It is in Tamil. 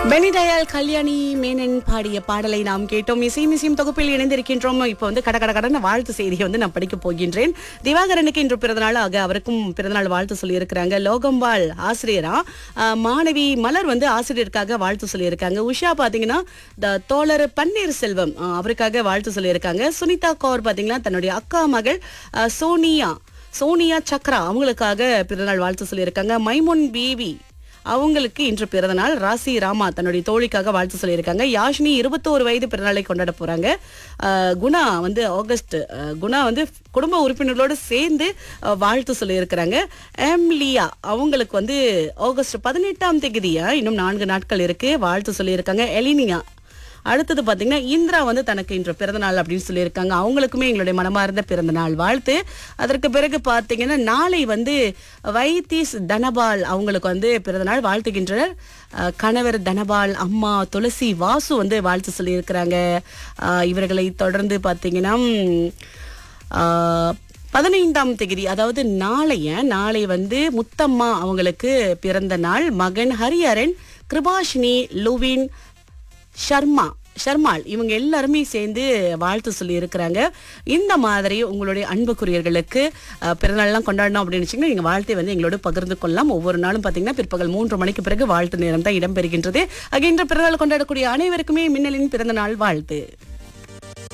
பெனிதயாள் கல்யாணி மேனன் பாடிய பாடலை நாம் கேட்டோம் இசை மிசியும் தொகுப்பில் இணைந்திருக்கின்றோம் இப்போ வந்து கட கட கடன வாழ்த்து செய்தியை வந்து நான் படிக்க போகின்றேன் திவாகரனுக்கு இன்று பிறந்தநாள் ஆக அவருக்கும் பிறந்தநாள் வாழ்த்து சொல்லியிருக்கிறாங்க லோகம்பாள் ஆசிரியரா ஆஹ், மாணவி மலர் வந்து ஆசிரியருக்காக வாழ்த்து சொல்லியிருக்காங்க உஷா பாத்தீங்கன்னா த தோழர் பன்னீர் செல்வம் ஆஹ், அவருக்காக வாழ்த்து சொல்லியிருக்காங்க சுனிதா கௌர் பாத்தீங்கன்னா தன்னுடைய அக்கா மகள் ஆஹ், சோனியா சோனியா சக்ரா அவங்களுக்காக பிறந்தநாள் வாழ்த்து சொல்லியிருக்காங்க மைமுன் பேபி அவங்களுக்கு இன்று பிறந்தநாள் ராசி ராமா தன்னுடைய தோழிக்காக வாழ்த்து சொல்லியிருக்காங்க யாஷினி இருபத்தோரு வயது பிறந்தநாளை கொண்டாட போறாங்க அஹ், குணா வந்து ஆகஸ்ட் அஹ், குணா வந்து குடும்ப உறுப்பினர்களோடு சேர்ந்து அஹ், வாழ்த்து சொல்லியிருக்கிறாங்க எம்லியா அவங்களுக்கு வந்து ஆகஸ்ட் பதினெட்டாம் தேதியா இன்னும் நான்கு நாட்கள் இருக்கு வாழ்த்து சொல்லியிருக்காங்க எலினியா அடுத்தது பாத்தீங்கன்னா இந்திரா வந்து தனக்கு இன்று பிறந்தநாள் அப்படின்னு சொல்லியிருக்காங்க அவங்களுக்குமே எங்களுடைய மனமார்ந்த பிறந்தநாள் வாழ்த்து அதற்கு பிறகு பாத்தீங்கன்னா நாளை வந்து வைத்தீஸ் தனபால் அவங்களுக்கு வந்து பிறந்தநாள் வாழ்த்துகின்றனர் அஹ், கணவர் தனபால் அம்மா துளசி வாசு வந்து வாழ்த்து சொல்லியிருக்கிறாங்க அஹ், இவர்களை தொடர்ந்து பாத்தீங்கன்னா ம், ஆஹ், பதினைந்தாம் தேதி அதாவது நாளைய நாளை வந்து முத்தம்மா அவங்களுக்கு பிறந்த நாள் மகன் ஹரிஹரன் கிருபாஷினி லுவின் ஷர்மா ஷர்மாள் இவங்க எல்லாருமே சேர்ந்து வாழ்த்து சொல்லி இருக்கிறாங்க இந்த மாதிரி உங்களுடைய அன்புக்குரியர்களுக்கு அஹ், பிறநாள்லாம் கொண்டாடணும் அப்படின்னு வச்சிங்கன்னா நீங்கள் வாழ்த்தை வந்து எங்களோட பகிர்ந்து கொள்ளலாம் ஒவ்வொரு நாளும் பார்த்தீங்கன்னா பிற்பகல் மூன்று மணிக்கு பிறகு வாழ்த்து நேரம் தான் இடம்பெறுகின்றது ஆக இன்று பிறநாள் கொண்டாடக்கூடிய அனைவருக்குமே மின்னலின் பிறந்த நாள் வாழ்த்து